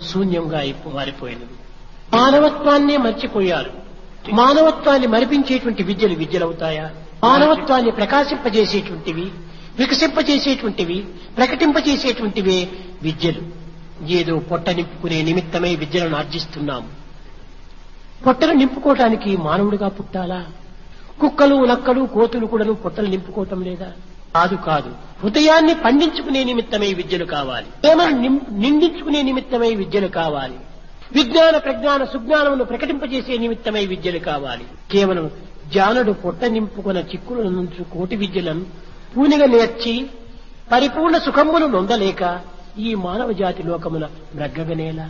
శూన్యంగా అయిపో- మారిపోయినది మానవత్వాన్నే మర్చిపోయారు మానవత్వాన్ని మరిపించేటువంటి విద్యలు విద్యలవుతాయా మానవత్వాన్ని ప్రకాశింపజేసేటువంటివి వికసింపజేసేటువంటివి ప్రకటింపజేసేటువంటివే విద్యలు ఏదో పొట్ట నింపుకునే నిమిత్తమై విద్యలను ఆర్జిస్తున్నాము పొట్టలు నింపుకోవటానికి మానవుడిగా పుట్టాలా కుక్కలు నక్కలు కోతులు కూడాను పొట్టలు నింపుకోవటం లేదా కాదు కాదు హృదయాన్ని పండించుకునే నిమిత్తమై విద్యలు కావాలి ప్రేమను నిం- నిండించుకునే నిమిత్తమై విద్యలు కావాలి విజ్ఞాన ప్రజ్ఞాన సుజ్ఞానమును ప్రకటింపజేసే నిమిత్తమై విద్యలు కావాలి కేవలం జానుడు పొట్ట నింపుకున్న చిక్కుల నుంచి కోటి విద్యలను పూనిగా నేర్చి పరిపూర్ణ సుఖమును నొందలేక ఈ మానవ జాతి లోకమున మ్రగ్గగనేలా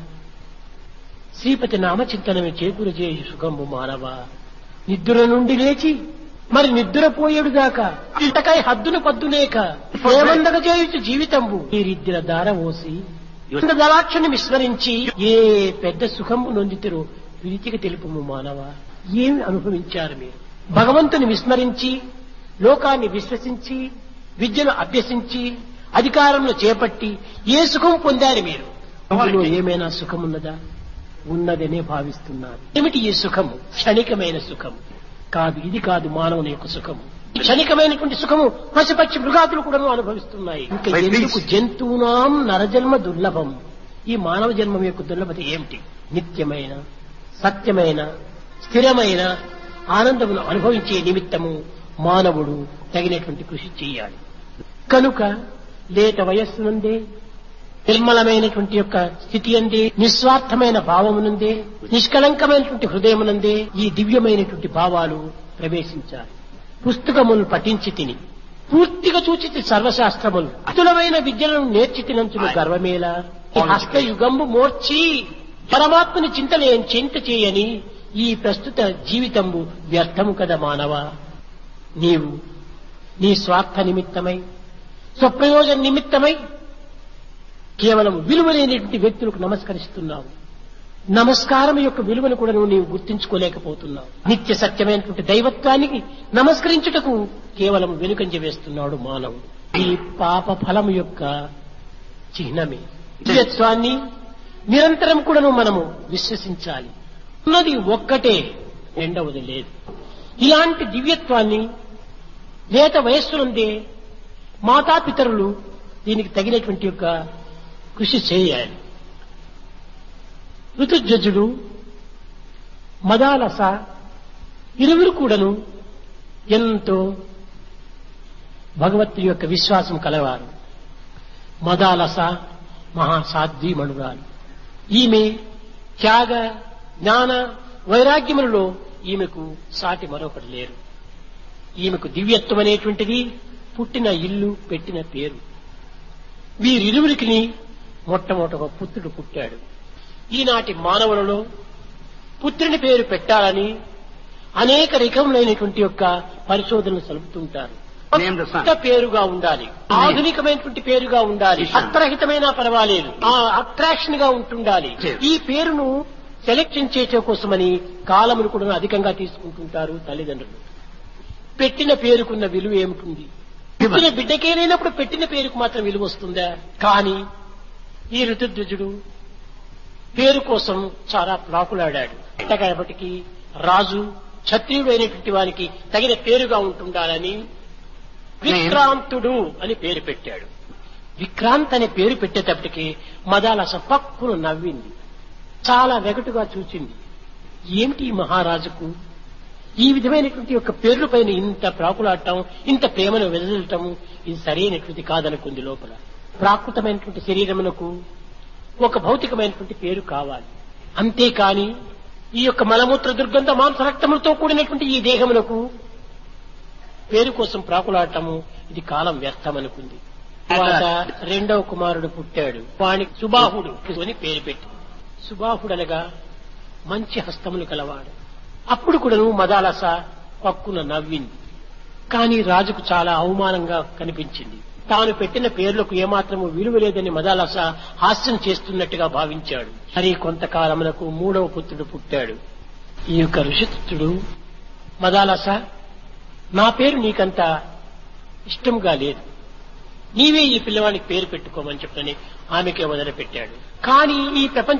శ్రీపతి నామచింతనమే చేకూర చేయి సుఖంబు మానవ నిద్ర నుండి లేచి మరి నిద్రపోయేడు దాకా ఇంతకై హద్దును పద్దులేక ప్రేమందగ చేయుచు జీవితంబు ఈ రిద్దిన దార ఓసి యుద్ధ దళాక్షని విస్మరించి ఏ పెద్ద సుఖంబు నొందితిరో విరిచికి తెలుపుము మానవ ఏమి అనుభవించారు మీరు భగవంతుని విస్మరించి లోకాన్ని విశ్వసించి విద్యను అభ్యసించి అధికారంలో చేపట్టి ఏ సుఖం పొందారు మీరు అందులో ఏమైనా సుఖమున్నదా ఉన్నదనే భావిస్తున్నారు ఏమిటి ఈ సుఖము క్షణికమైన సుఖము కాదు ఇది కాదు మానవుని యొక్క సుఖము ఈ క్షణికమైనటువంటి సుఖము పశుపక్షి మృగాదులు కూడా అనుభవిస్తున్నాయి ఇంకా Wait, please. ఎందుకు జంతువునాం నరజన్మ దుర్లభం ఈ మానవ జన్మం యొక్క దుర్లభత ఏమిటి నిత్యమైన సత్యమైన స్థిరమైన ఆనందమును అనుభవించే నిమిత్తము మానవుడు తగినటువంటి కృషి చేయాలి కనుక లేత వయస్సునందే నిర్మలమైనటువంటి యొక్క స్థితి అందే నిస్వార్థమైన భావమునందే నిష్కళంకమైనటువంటి హృదయమునందే ఈ దివ్యమైనటువంటి భావాలు ప్రవేశించాలి పుస్తకములు పఠించి తిని పూర్తిగా చూచి సర్వశాస్త్రములు అతులమైన విద్యలను నేర్చి తినంచును గర్వమేలా ఈ హస్తయుగంబు మోర్చి పరమాత్మని చింతలే చింత చేయని ఈ ప్రస్తుత జీవితంబు వ్యర్థము కదా మానవ నీవు నీ స్వార్థ నిమిత్తమై స్వప్రయోజన నిమిత్తమై కేవలం విలువలేనటువంటి వ్యక్తులకు నమస్కరిస్తున్నావు నమస్కారం యొక్క విలువను కూడా నువ్వు నీవు గుర్తించుకోలేకపోతున్నావు నిత్య సత్యమైనటువంటి దైవత్వానికి నమస్కరించుటకు కేవలం వెనుకంజ వేస్తున్నాడు మానవుడు ఈ పాప ఫలము యొక్క చిహ్నమే దివ్యత్వాన్ని నిరంతరం కూడాను మనము విశ్వసించాలి ఉన్నది ఒక్కటే రెండవది లేదు ఇలాంటి దివ్యత్వాన్ని లేత వయస్సునుందే మాతాపితరులు దీనికి తగినటువంటి యొక్క కృషి చేయాలి ఋతుజజుడు మదాలస ఇరువురు కూడాను ఎంతో భగవత్తు యొక్క విశ్వాసం కలవారు మదాలస మహాసాధ్వీమణురాలు ఈమె త్యాగ జ్ఞాన వైరాగ్యములలో ఈమెకు సాటి మరొకటి లేరు ఈమెకు దివ్యత్వం అనేటువంటిది పుట్టిన ఇల్లు పెట్టిన పేరు వీరిరువురికి మొట్టమొదట ఒక పుత్రుడు పుట్టాడు ఈనాటి మానవులలో పుత్రుని పేరు పెట్టాలని అనేక రకములైనటువంటి యొక్క పరిశోధనలు సలుపుతుంటారు Name the son. కొత్త పేరుగా ఉండాలి ఆధునికమైనటువంటి పేరుగా ఉండాలి Yes. అత్రహితమైన పర్వాలేదు ఆ అట్రాక్షన్ గా ఉంటుండాలి Yes. ఈ పేరును సెలెక్షన్ చేసే కోసమని కాలమును కూడా అధికంగా తీసుకుంటుంటారు తల్లిదండ్రులు పెట్టిన పేరుకున్న విలువ ఏమిటి పుట్టిన బిడ్డకే లేనప్పుడు పెట్టిన పేరుకు మాత్రం విలువ వస్తుందా కానీ ఈ ఋతుధ్వజుడు పేరు కోసం చాలా ప్రాకులాడాడు కాబట్టి రాజు క్షత్రియుడు అయినటువంటి వానికి తగిన పేరుగా ఉంటుండాలని విక్రాంతుడు అని పేరు పెట్టాడు విక్రాంత్ అనే పేరు పెట్టేటప్పటికి మదాలస పక్కును నవ్వింది చాలా వెగటుగా చూచింది ఏమిటి ఈ మహారాజుకు ఈ విధమైనటువంటి యొక్క పేర్ల పైన ఇంత ప్రాకులాడటం ఇంత ప్రేమను వెదజల్లటం ఇది సరైనటువంటి కాదనుకుంది లోపల ప్రాకృతమైనటువంటి శరీరమునకు ఒక భౌతికమైనటువంటి పేరు కావాలి అంతేకాని ఈ యొక్క మలమూత్ర దుర్గంధ మాంస రక్తములతో కూడినటువంటి ఈ దేహమునకు పేరు కోసం ప్రాకులాడటము ఇది కాలం వ్యర్థమనుకుంది తర్వాత రెండవ కుమారుడు పుట్టాడు వానికి సుబాహుడు అని పేరు పెట్టి సుబాహుడు అనగా మంచి హస్తములు కలవాడు అప్పుడు కూడాను మదాలస పక్కున నవ్వింది కానీ రాజుకు చాలా అవమానంగా కనిపించింది తాను పెట్టిన పేర్లకు ఏమాత్రము విలువ లేదని మదాలస హాస్యం చేస్తున్నట్టుగా భావించాడు మరి కొంతకాలమునకు మూడవ పుత్రుడు పుట్టాడు ఈ యొక్క ఋషిపుత్రుడు మదాలస నా పేరు నీకంత ఇష్టంగా లేదు నీవే ఈ పిల్లవాడికి పేరు పెట్టుకోమని చెప్పని ఆమెకే మొదలుపెట్టాడు కానీ ఈ ప్రపంచ